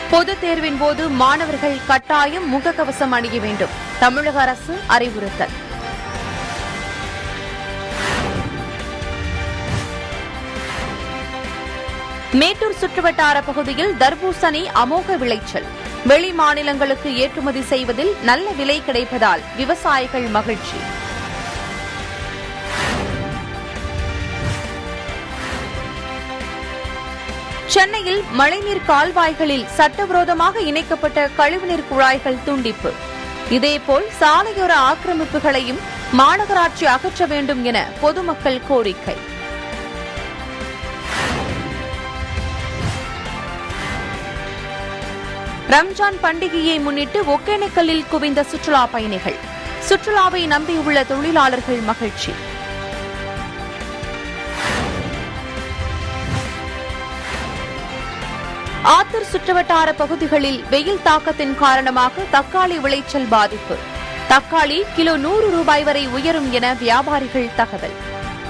பொதுத் தேர்வின் போது மாணவர்கள் கட்டாயம் முகக்கவசம் அணிய வேண்டும் தமிழக அரசு அறிவுறுத்தல் மேட்டூர் சுற்றுவட்டார பகுதியில் தர்பூசணி அமோக விளைச்சல் வெளி மாநிலங்களுக்கு ஏற்றுமதி செய்வதில் நல்ல விலை கிடைப்பதால் விவசாயிகள் மகிழ்ச்சி சென்னையில் மழைநீர் கால்வாய்களில் சட்டவிரோதமாக இணைக்கப்பட்ட கழிவுநீர் குழாய்கள் துண்டிப்பு இதேபோல் சாலையோர ஆக்கிரமிப்புகளையும் மாநகராட்சி அகற்ற வேண்டும் என பொதுமக்கள் கோரிக்கை ரம்ஜான் பண்டிகையை முன்னிட்டு ஒகேனக்கல்லில் குவிந்த சுற்றுலா பயணிகள் சுற்றுலாவை நம்பியுள்ள தொழிலாளர்கள் மகிழ்ச்சி ஆத்தூர் சுற்றுவட்டார பகுதிகளில் வெயில் தாக்கத்தின் காரணமாக தக்காளி விளைச்சல் பாதிப்பு தக்காளி கிலோ நூறு ரூபாய் வரை உயரும் என வியாபாரிகள் தகவல்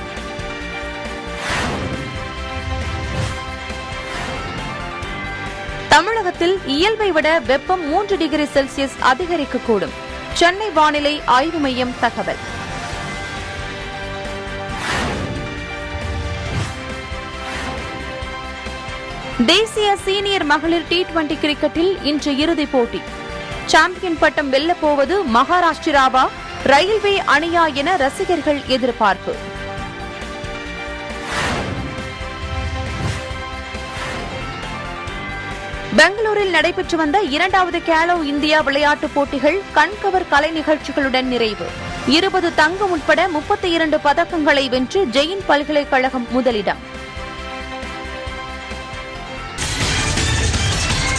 தமிழகத்தில் இயல்பை விட வெப்பம் மூன்று டிகிரி செல்சியஸ் அதிகரிக்கக்கூடும் சென்னை வானிலை ஆய்வு மையம் தகவல் தேசிய சீனியர் மகளிர் டி டுவெண்டி கிரிக்கெட்டில் இன்று இறுதிப் போட்டி சாம்பியன் பட்டம் வெல்லப் போவது மகாராஷ்டிராவா ரயில்வே அணியா என ரசிகர்கள் எதிர்பார்ப்பு பெங்களூரில் நடைபெற்று வந்த இரண்டாவது கேலோ இந்தியா விளையாட்டுப் போட்டிகள் கண்கவர் கலை நிகழ்ச்சிகளுடன் நிறைவு இருபது தங்கம் உட்பட முப்பத்தி இரண்டு பதக்கங்களை வென்று ஜெயின் பல்கலைக்கழகம் முதலிடம்